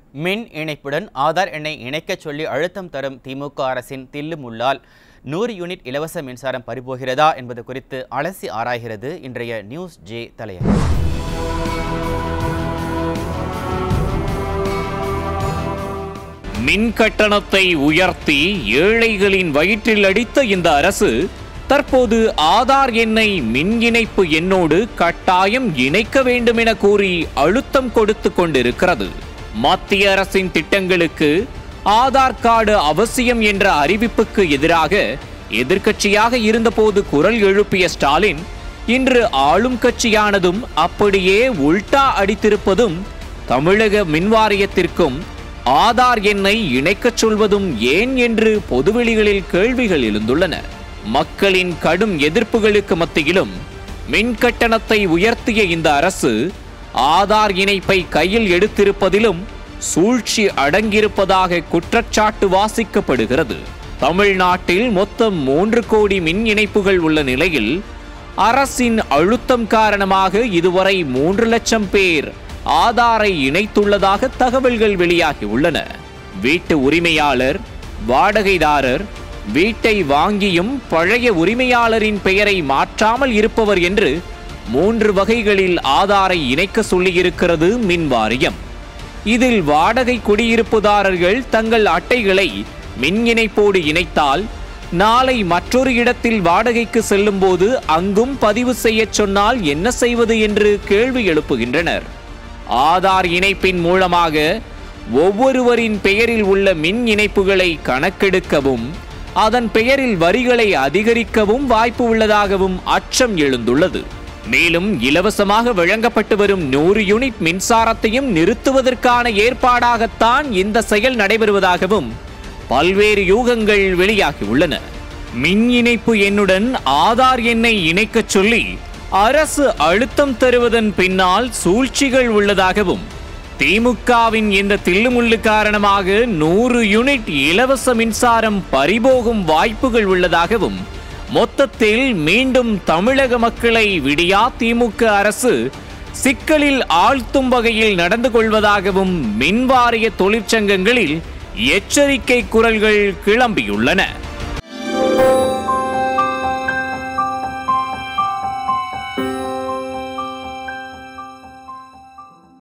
மின் இணைப்புடன் ஆதார் எண்ணை இணைக்கச் சொல்லி அழுத்தம் தரும் திமுக அரசின் தில்லு முள்ளால் நூறு யூனிட் இலவச மின்சாரம் பறிபோகிறதா என்பது குறித்து அலசி ஆராய்கிறது இன்றைய நியூஸ் ஜே தலையங்கம் மின் கட்டணத்தை உயர்த்தி ஏழைகளின் வயிற்றில் அடித்த இந்த அரசு தற்போது ஆதார் எண்ணை மின் இணைப்பு எண்ணோடு கட்டாயம் இணைக்க வேண்டும் என கூறி அழுத்தம் கொடுத்து கொண்டிருக்கிறது மத்திய அரசின் திட்டங்களுக்கு ஆதார் கார்டு அவசியம் என்ற அறிவிப்புக்கு எதிராக எதிர்க்கட்சியாக இருந்தபோது குரல் எழுப்பிய ஸ்டாலின் இன்று ஆளும் கட்சியானதும் அப்படியே உல்டா அடித்திருப்பதும் தமிழக மின்வாரியத்திற்கும் ஆதார் எண்ணை இணைக்கச் சொல்வதும் ஏன் என்று பொதுவெளிகளில் கேள்விகள் எழுந்துள்ளன மக்களின் கடும் எதிர்ப்புகளுக்கு மத்தியிலும் மின் கட்டணத்தை உயர்த்திய இந்த அரசு ஆதார் இணைப்பை கையில் எடுத்திருப்பதிலும் சூழ்ச்சி அடங்கியிருப்பதாக குற்றச்சாட்டு வாசிக்கப்படுகிறது தமிழ்நாட்டில் மொத்தம் மூன்று கோடி மின் இணைப்புகள் உள்ள நிலையில் அரசின் அழுத்தம் காரணமாக இதுவரை மூன்று லட்சம் பேர் ஆதாரை இணைத்துள்ளதாக தகவல்கள் வெளியாகியுள்ளன வீட்டு உரிமையாளர் வாடகைதாரர் வீட்டை வாங்கியும் பழைய உரிமையாளரின் பெயரை மாற்றாமல் இருப்பவர் என்று மூன்று வகைகளில் ஆதாரை இணைக்க சொல்லியிருக்கிறது மின் வாரியம் இதில் வாடகை குடியிருப்புதாரர்கள் தங்கள் அட்டைகளை மின் இணைப்போடு இணைத்தால் நாளை மற்றொரு இடத்தில் வாடகைக்கு செல்லும்போது அங்கும் பதிவு செய்யச் சொன்னால் என்ன செய்வது என்று கேள்வி எழுப்புகின்றனர் ஆதார் இணைப்பின் மூலமாக ஒவ்வொருவரின் பெயரில் உள்ள மின் இணைப்புகளை கணக்கெடுக்கவும் அதன் பெயரில் வரிகளை அதிகரிக்கவும் வாய்ப்பு உள்ளதாகவும் அச்சம் எழுந்துள்ளது மேலும் இலவசமாக வழங்கப்பட்டு வரும் நூறு யூனிட் மின்சாரத்தையும் நிறுத்துவதற்கான ஏற்பாடாகத்தான் இந்த செயல் நடைபெறுவதாகவும் பல்வேறு யூகங்கள் வெளியாகியுள்ளன மின் இணைப்பு எண்ணுடன் ஆதார் எண்ணை இணைக்கச் சொல்லி அரசு அழுத்தம் தருவதன் பின்னால் சூழ்ச்சிகள் உள்ளதாகவும் திமுகவின் இந்த தில்லுமுள்ளு காரணமாக நூறு யூனிட் இலவச மின்சாரம் பறிபோகும் வாய்ப்புகள் உள்ளதாகவும் மொத்தத்தில் மீண்டும் தமிழக மக்களை விடியா திமுக அரசு சிக்கலில் ஆழ்த்தும் வகையில் நடந்து கொள்வதாகவும் மின்வாரிய தொழிற்சங்கங்களில் எச்சரிக்கை குரல்கள் கிளம்பியுள்ளன